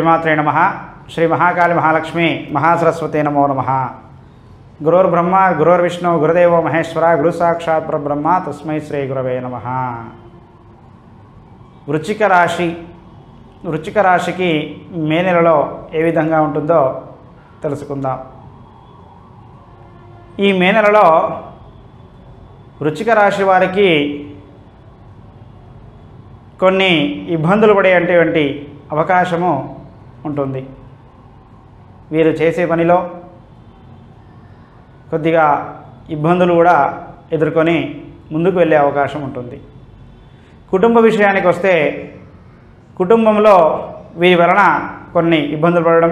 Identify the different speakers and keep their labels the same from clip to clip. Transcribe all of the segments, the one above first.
Speaker 1: శ్రీమాత్రే నమ శ్రీ మహాకాళి మహాలక్ష్మి మహాసరస్వతి నమో నమ గురోర్బ్రహ్మ గురోర్విష్ణు గురుదేవో మహేశ్వర గురు సాక్షాత్ పరబ్రహ్మ తస్మై శ్రీ గురవే నమ వృచ్చిక రాశి వృచ్చిక రాశికి మే నెలలో ఏ విధంగా ఉంటుందో తెలుసుకుందాం ఈ మే నెలలో వృచ్చిక రాశి వారికి కొన్ని ఇబ్బందులు పడేటువంటి అవకాశము ఉంటుంది వీరు చేసే పనిలో కొద్దిగా ఇబ్బందులు కూడా ఎదుర్కొని ముందుకు వెళ్ళే అవకాశం ఉంటుంది కుటుంబ విషయానికి వస్తే కుటుంబంలో వీరి వలన కొన్ని ఇబ్బందులు పడడం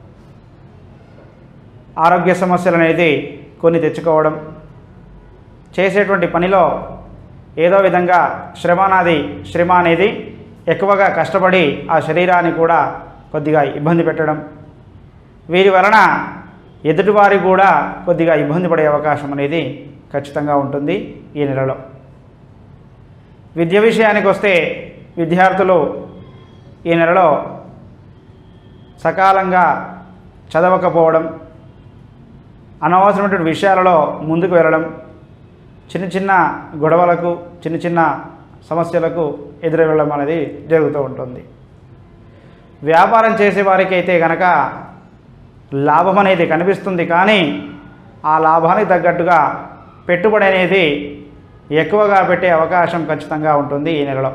Speaker 1: ఆరోగ్య సమస్యలు అనేది కొన్ని తెచ్చుకోవడం చేసేటువంటి పనిలో ఏదో విధంగా శ్రమ అనేది శ్రమ అనేది ఎక్కువగా కష్టపడి ఆ శరీరాన్ని కూడా కొద్దిగా ఇబ్బంది పెట్టడం వీరి వలన ఎదుటివారి కూడా కొద్దిగా ఇబ్బంది పడే అవకాశం అనేది ఖచ్చితంగా ఉంటుంది ఈ నెలలో విద్య విషయానికి వస్తే విద్యార్థులు ఈ నెలలో సకాలంగా చదవకపోవడం అనవసరమైనటువంటి విషయాలలో ముందుకు వెళ్ళడం చిన్న చిన్న గొడవలకు చిన్న చిన్న సమస్యలకు ఎదురు వెళ్ళడం అనేది జరుగుతూ ఉంటుంది వ్యాపారం చేసే వారికి అయితే కనుక లాభం అనేది కనిపిస్తుంది కానీ ఆ లాభానికి తగ్గట్టుగా పెట్టుబడి అనేది ఎక్కువగా పెట్టే అవకాశం ఖచ్చితంగా ఉంటుంది ఈ నెలలో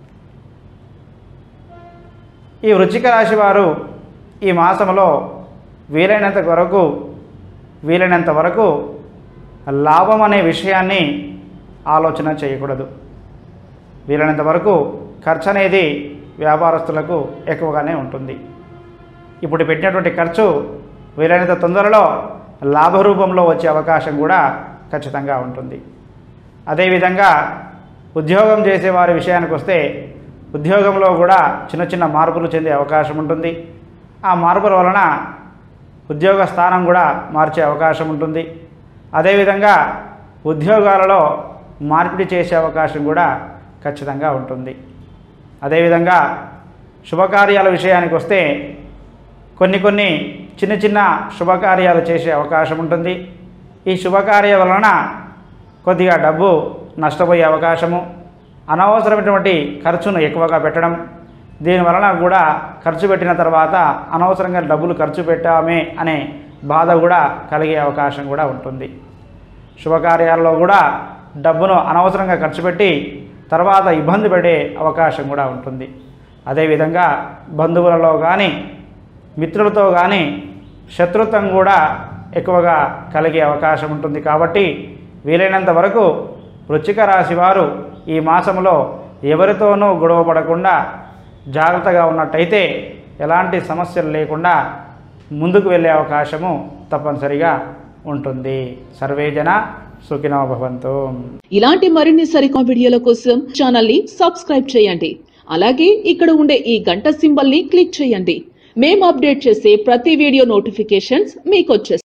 Speaker 1: ఈ వృచ్చిక రాశి వారు ఈ మాసంలో వీలైనంత వరకు వీలైనంత వరకు లాభం అనే విషయాన్ని ఆలోచన చేయకూడదు వీలైనంత వరకు ఖర్చు అనేది వ్యాపారస్తులకు ఎక్కువగానే ఉంటుంది ఇప్పుడు పెట్టినటువంటి ఖర్చు వీలైనంత తొందరలో లాభ రూపంలో వచ్చే అవకాశం కూడా ఖచ్చితంగా ఉంటుంది అదేవిధంగా ఉద్యోగం చేసే వారి విషయానికి వస్తే ఉద్యోగంలో కూడా చిన్న చిన్న మార్పులు చెందే అవకాశం ఉంటుంది ఆ మార్పుల వలన ఉద్యోగ స్థానం కూడా మార్చే అవకాశం ఉంటుంది అదేవిధంగా ఉద్యోగాలలో మార్పిడి చేసే అవకాశం కూడా ఖచ్చితంగా ఉంటుంది అదేవిధంగా శుభకార్యాల విషయానికి వస్తే కొన్ని కొన్ని చిన్న చిన్న శుభకార్యాలు చేసే అవకాశం ఉంటుంది ఈ శుభకార్య వలన కొద్దిగా డబ్బు నష్టపోయే అవకాశము అనవసరమైనటువంటి ఖర్చును ఎక్కువగా పెట్టడం దీని వలన కూడా ఖర్చు పెట్టిన తర్వాత అనవసరంగా డబ్బులు ఖర్చు పెట్టామే అనే బాధ కూడా కలిగే అవకాశం కూడా ఉంటుంది శుభకార్యాల్లో కూడా డబ్బును అనవసరంగా ఖర్చు పెట్టి తర్వాత ఇబ్బంది పడే అవకాశం కూడా ఉంటుంది అదేవిధంగా బంధువులలో కానీ మిత్రులతో కానీ శత్రుత్వం కూడా ఎక్కువగా కలిగే అవకాశం ఉంటుంది కాబట్టి వీలైనంత వరకు వృచ్చిక రాశి వారు ఈ మాసంలో ఎవరితోనూ గొడవ పడకుండా జాగ్రత్తగా ఉన్నట్టయితే ఎలాంటి సమస్యలు లేకుండా ముందుకు వెళ్ళే అవకాశము తప్పనిసరిగా ఉంటుంది సర్వే జన సుఖినో భవంతు
Speaker 2: ఇలాంటి మరిన్ని సరికొత్త వీడియోల కోసం ఛానల్ ని సబ్స్క్రైబ్ చేయండి అలాగే ఇక్కడ ఉండే ఈ గంట సింబల్ ని క్లిక్ చేయండి మేము అప్డేట్ చేసే ప్రతి వీడియో నోటిఫికేషన్స్ మీకు వచ్చేస్తాయి